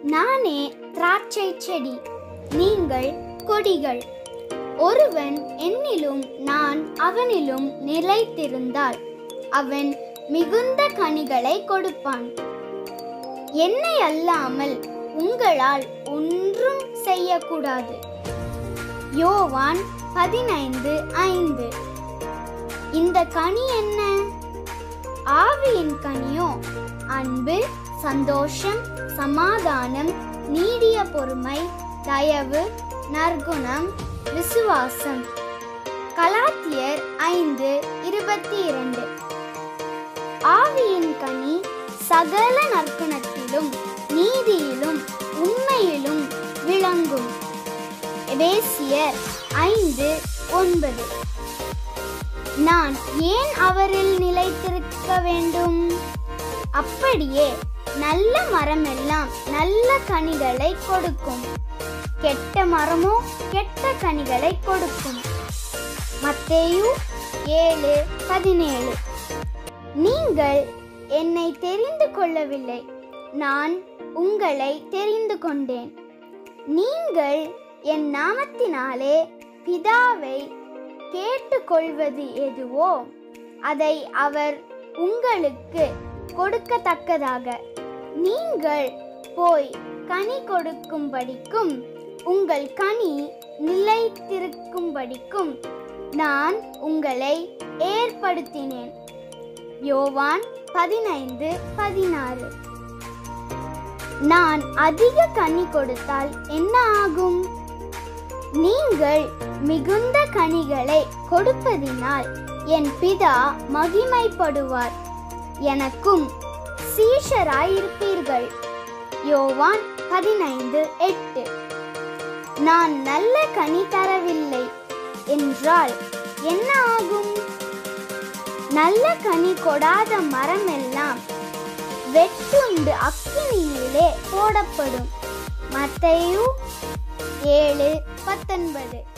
நானே திராட்சை செடி நீங்கள் கொடிகள் ஒருவன் என்னிலும் நான் அவனிலும் நிலைத்திருந்தால் அவன் மிகுந்த கனிகளை கொடுப்பான் என்னை அல்லாமல் உங்களால் ஒன்றும் செய்யக்கூடாது யோவான் பதினைந்து ஐந்து இந்த கனி என்ன ஆவியின் கனியோ அன்பு சந்தோஷம் சமாதானம் நீடிய பொறுமை தயவு நற்குணம் விசுவாசம் கலாத்தியர் ஐந்து இருபத்தி இரண்டு ஆவியின் கனி சகல நற்குணத்திலும் நீதியிலும் உண்மையிலும் விளங்கும் எபேசியர் ஐந்து ஒன்பது நான் ஏன் அவரில் நிலைத்திருக்க வேண்டும் அப்படியே நல்ல மரமெல்லாம் நல்ல கனிகளை கொடுக்கும் கெட்ட மரமோ கெட்ட கனிகளை கொடுக்கும் மத்தேயு ஏழு பதினேழு நீங்கள் என்னை தெரிந்து கொள்ளவில்லை நான் உங்களை தெரிந்து கொண்டேன் நீங்கள் என் நாமத்தினாலே பிதாவை கேட்டுக்கொள்வது எதுவோ அதை அவர் உங்களுக்கு கொடுக்கத்தக்கதாக நீங்கள் போய் கனி கொடுக்கும்படிக்கும் உங்கள் கனி நிலைத்திருக்கும்படிக்கும் நான் உங்களை ஏற்படுத்தினேன் யோவான் பதினைந்து பதினாறு நான் அதிக கனி கொடுத்தால் என்ன ஆகும் நீங்கள் மிகுந்த கனிகளை கொடுப்பதினால் என் பிதா மகிமைப்படுவார் எனக்கும் சீஷராயிருப்பீர்கள் யோவான் பதினைந்து எட்டு நான் நல்ல கனி தரவில்லை என்றால் என்ன ஆகும் நல்ல கனி கொடாத மரம் எல்லாம் வெட்டுண்டு அக்கினியிலே போடப்படும் மத்தேயு ஏழு பத்தொன்பது